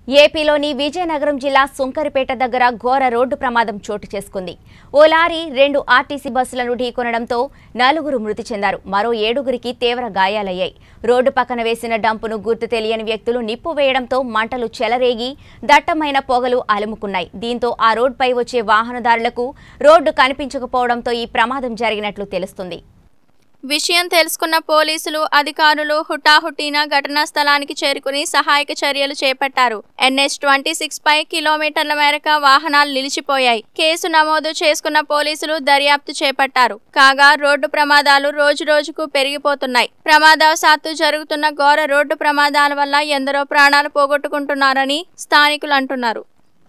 ఏపీలోని విజయనగరం జిల్లా సుంకరిపేట దగ్గర ఘోర రోడ్డు ప్రమాదం చోటు చేసుకుంది ఓ లారీ రెండు ఆర్టీసీ బస్సులను ఢీకొనడంతో నలుగురు మృతి చెందారు మరో ఏడుగురికి తీవ్ర గాయాలయ్యాయి రోడ్డు పక్కన వేసిన డంపును గుర్తు తెలియని వ్యక్తులు నిప్పు వేయడంతో మంటలు చెలరేగి దట్టమైన పొగలు అలుముకున్నాయి దీంతో ఆ రోడ్డుపై వచ్చే వాహనదారులకు రోడ్డు కనిపించకపోవడంతో ఈ ప్రమాదం జరిగినట్లు తెలుస్తుంది విషయం తెలుసుకున్న పోలీసులు అధికారులు హుటాహుటిన ఘటనా స్థలానికి చేరుకుని సహాయక చర్యలు చేపట్టారు ఎన్హెచ్ ట్వంటీ సిక్స్ పై కిలోమీటర్ల మేరకు వాహనాలు నిలిచిపోయాయి కేసు నమోదు చేసుకున్న పోలీసులు దర్యాప్తు చేపట్టారు కాగా రోడ్డు ప్రమాదాలు రోజు రోజుకు పెరిగిపోతున్నాయి ప్రమాదవశాత్తు జరుగుతున్న ఘోర రోడ్డు ప్రమాదాల వల్ల ఎందరో ప్రాణాలు పోగొట్టుకుంటున్నారని స్థానికులు అంటున్నారు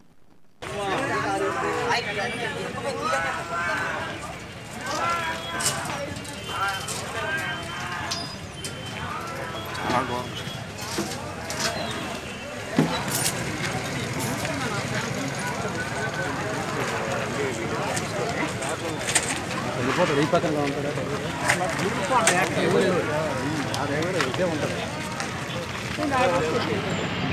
వెళ్ళిపోతాడు ఈ పక్కన ఉంటాడు ఇదే ఉంటుంది